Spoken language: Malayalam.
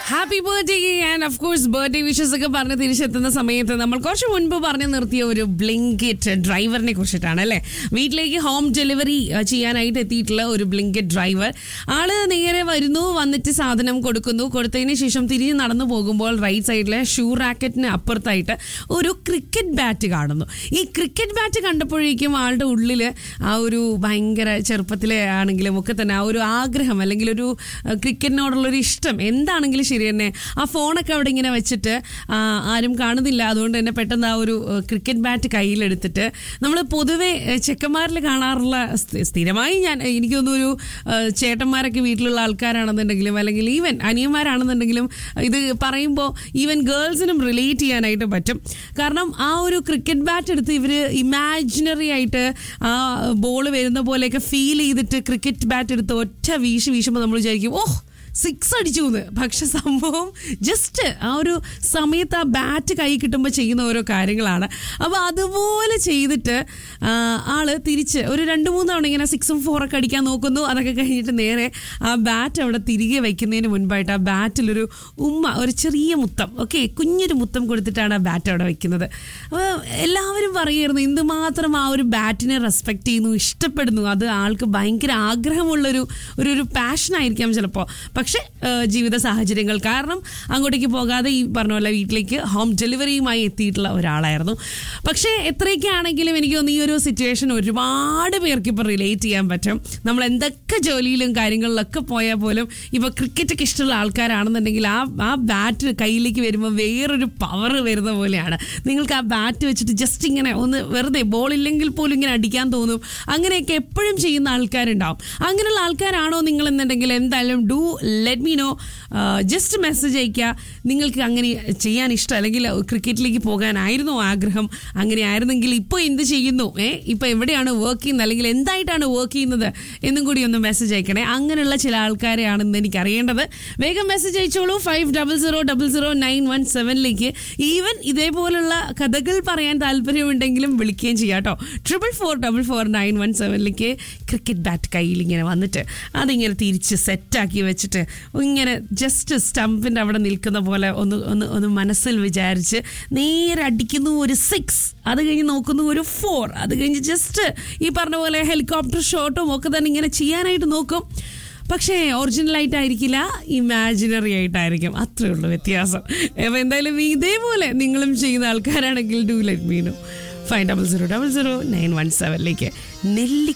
happy birthday and of course birthday wishes ഒക്കെ പറഞ്ഞ് തിരിച്ചെത്തുന്ന സമയത്ത് നമ്മൾ കുറച്ച് മുൻപ് പറഞ്ഞു നിർത്തിയ ഒരു ബ്ലിങ്കറ്റ് ഡ്രൈവറിനെ കുറിച്ചിട്ടാണ് അല്ലേ വീട്ടിലേക്ക് ഹോം ഡെലിവറി ചെയ്യാനായിട്ട് എത്തിയിട്ടുള്ള ഒരു ബ്ലിങ്കറ്റ് ഡ്രൈവർ ആള് നേരെ വരുന്നു വന്നിട്ട് സാധനം കൊടുക്കുന്നു കൊടുത്തതിന് ശേഷം തിരിഞ്ഞ് നടന്നു പോകുമ്പോൾ റൈറ്റ് സൈഡിലെ ഷൂ റാക്കറ്റിന് അപ്പുറത്തായിട്ട് ഒരു ക്രിക്കറ്റ് ബാറ്റ് കാണുന്നു ഈ ക്രിക്കറ്റ് ബാറ്റ് കണ്ടപ്പോഴേക്കും ആളുടെ ഉള്ളിൽ ആ ഒരു ഭയങ്കര ചെറുപ്പത്തിലെ ആണെങ്കിലും ഒക്കെ തന്നെ ആ ഒരു ആഗ്രഹം അല്ലെങ്കിൽ ഒരു അഹ്, ക്രിക്കറ്റിനോടുള്ള ഒരു ഇഷ്ടം എന്താണെങ്കിലും ശരി തന്നെ ആ ഫോണൊക്കെ അവിടെ ഇങ്ങനെ വെച്ചിട്ട് ആ, ആരും കാണുന്നില്ല അതുകൊണ്ട് തന്നെ പെട്ടെന്ന് ആ ഒരു അഹ്, ക്രിക്കറ്റ് ബാറ്റ് കയ്യിലെടുത്തിട്ട് നമ്മൾ പൊതുവെ അഹ്, ചെക്കന്മാരിൽ കാണാറുള്ള സ്ഥി- സ്ഥിരമായി ഞാൻ എനിക്കൊന്നും ഒരു അഹ്, ചേട്ടന്മാരൊക്കെ വീട്ടിലുള്ള ആൾക്കാരാണെന്നുണ്ടെങ്കിലും അല്ലെങ്കിൽ ഈവൻ അനിയന്മാരാണെന്നുണ്ടെങ്കിലും ഇത് പറയുമ്പോൾ ഈവൻ ഗേൾസിനും റിലേറ്റ് ചെയ്യാനായിട്ട് പറ്റും കാരണം ആ ഒരു ക്രിക്കറ്റ് ബാറ്റ് എടുത്ത് ഇവര് ഇമാജിനറി ആയിട്ട് ആ ബോൾ വരുന്ന പോലെയൊക്കെ ഫീൽ ചെയ്തിട്ട് ക്രിക്കറ്റ് ബാറ്റ് എടുത്ത് ഒറ്റ വീശി വീശുമ്പോൾ നമ്മൾ വിചാരിക്കും ഓഹ് സിക്സ് അടിച്ചു എന്ന് പക്ഷെ സംഭവം ജസ്റ്റ് ആ ഒരു സമയത്ത് ആ ബാറ്റ് കൈ കിട്ടുമ്പോൾ ചെയ്യുന്ന ഓരോ കാര്യങ്ങളാണ് അപ്പോൾ അതുപോലെ ചെയ്തിട്ട് ആ, ആള് തിരിച്ച് ഒരു രണ്ട് മൂന്ന് തവണ ഇങ്ങനെ സിക്സും ഫോറൊക്കെ അടിക്കാൻ നോക്കുന്നു അതൊക്കെ കഴിഞ്ഞിട്ട് നേരെ ആ ബാറ്റ് അവിടെ തിരികെ വയ്ക്കുന്നതിന് മുൻപായിട്ട് ആ ബാറ്റിലൊരു ഉമ്മ ഒരു ചെറിയ മുത്തം ഓക്കെ കുഞ്ഞൊരു മുത്തം കൊടുത്തിട്ടാണ് ആ ബാറ്റ് അവിടെ വെക്കുന്നത് അപ്പോൾ എല്ലാവരും പറയുമായിരുന്നു എന്തുമാത്രം ആ ഒരു ബാറ്റിനെ റെസ്പെക്ട് ചെയ്യുന്നു ഇഷ്ടപ്പെടുന്നു അത് ആൾക്ക് ഭയങ്കര ആഗ്രഹമുള്ളൊരു ഒരു ഒരു പാഷനായിരിക്കാം ചിലപ്പോൾ പക്ഷേ ആ, ജീവിത സാഹചര്യങ്ങൾ കാരണം അങ്ങോട്ടേക്ക് പോകാതെ ഈ പറഞ്ഞ പോലെ വീട്ടിലേക്ക് ഹോം ഡെലിവറിയുമായി എത്തിയിട്ടുള്ള ഒരാളായിരുന്നു പക്ഷേ എത്രയൊക്കെ ആണെങ്കിലും എനിക്ക് തോന്നുന്നു ഈ ഒരു സിറ്റുവേഷൻ ഒരുപാട് പേർക്ക് ഇപ്പോൾ റിലേറ്റ് ചെയ്യാൻ പറ്റും നമ്മൾ എന്തൊക്കെ ജോലിയിലും കാര്യങ്ങളിലൊക്കെ പോയാൽ പോലും ഇപ്പോൾ ക്രിക്കറ്റൊക്കെ ഇഷ്ടമുള്ള ആൾക്കാരാണെന്നുണ്ടെങ്കിൽ ആ ആ ബാറ്റ് കയ്യിലേക്ക് വരുമ്പോൾ വേറൊരു പവർ വരുന്ന പോലെയാണ് നിങ്ങൾക്ക് ആ ബാറ്റ് വെച്ചിട്ട് ജസ്റ്റ് ഇങ്ങനെ ഒന്ന് വെറുതെ ബോൾ ഇല്ലെങ്കിൽ പോലും ഇങ്ങനെ അടിക്കാൻ തോന്നും അങ്ങനെയൊക്കെ എപ്പോഴും ചെയ്യുന്ന ആൾക്കാരുണ്ടാവും അങ്ങനെയുള്ള ആൾക്കാരാണോ നിങ്ങൾ എന്നുണ്ടെങ്കിൽ എന്തായാലും do let me know just message അയക്കുക നിങ്ങൾക്ക് അങ്ങനെ ചെയ്യാൻ ഇഷ്ടം അല്ലെങ്കിൽ ക്രിക്കറ്റിലേക്ക് പോകാനായിരുന്നു ആഗ്രഹം അങ്ങനെ ആയിരുന്നെങ്കിൽ ഇപ്പോൾ എന്ത് ചെയ്യുന്നു ഏ ഇപ്പോൾ എവിടെയാണ് വർക്ക് ചെയ്യുന്നത് അല്ലെങ്കിൽ എന്തായിട്ടാണ് വർക്ക് ചെയ്യുന്നത് എന്നും കൂടി ഒന്ന് മെസ്സേജ് അയക്കണേ അങ്ങനെയുള്ള ചില ആൾക്കാരെയാണെന്ന് എനിക്ക് അറിയേണ്ടത് വേഗം മെസ്സേജ് അയച്ചോളൂ five double zero double zero nine one സെവനിലേക്ക് ഈവൻ ഇതേപോലുള്ള കഥകൾ പറയാൻ താല്പര്യമുണ്ടെങ്കിലും വിളിക്കുകയും ചെയ്യാം കേട്ടോ triple four double four nine one സെവനിലേക്ക് ക്രിക്കറ്റ് ബാറ്റ് കയ്യിൽ ഇങ്ങനെ വന്നിട്ട് അതിങ്ങനെ തിരിച്ച് സെറ്റാക്കി വെച്ചിട്ട് ഇങ്ങനെ ജസ്റ്റ് സ്റ്റമ്പിൻ്റെ അവിടെ നിൽക്കുന്ന പോലെ ഒന്ന് ഒന്ന് ഒന്ന് മനസ്സിൽ വിചാരിച്ച് നേരെ അടിക്കുന്നു ഒരു സിക്സ് അത് കഴിഞ്ഞ് നോക്കുന്നു ഒരു ഫോർ അത് കഴിഞ്ഞ് ജസ്റ്റ് ഈ പറഞ്ഞ പോലെ ഹെലികോപ്റ്റർ ഷോട്ടും ഒക്കെ തന്നെ ഇങ്ങനെ ചെയ്യാനായിട്ട് നോക്കും പക്ഷേ ഒറിജിനൽ ആയിട്ടായിരിക്കില്ല ഇമാജിനറി ആയിട്ടായിരിക്കും അത്രേ ഉള്ളൂ വ്യത്യാസം അപ്പോൾ എന്തായാലും ഇതേപോലെ നിങ്ങളും ചെയ്യുന്ന ആൾക്കാരാണെങ്കിൽ do let me know five double zero double zero nine one സെവനിലേക്ക് നെല്ലി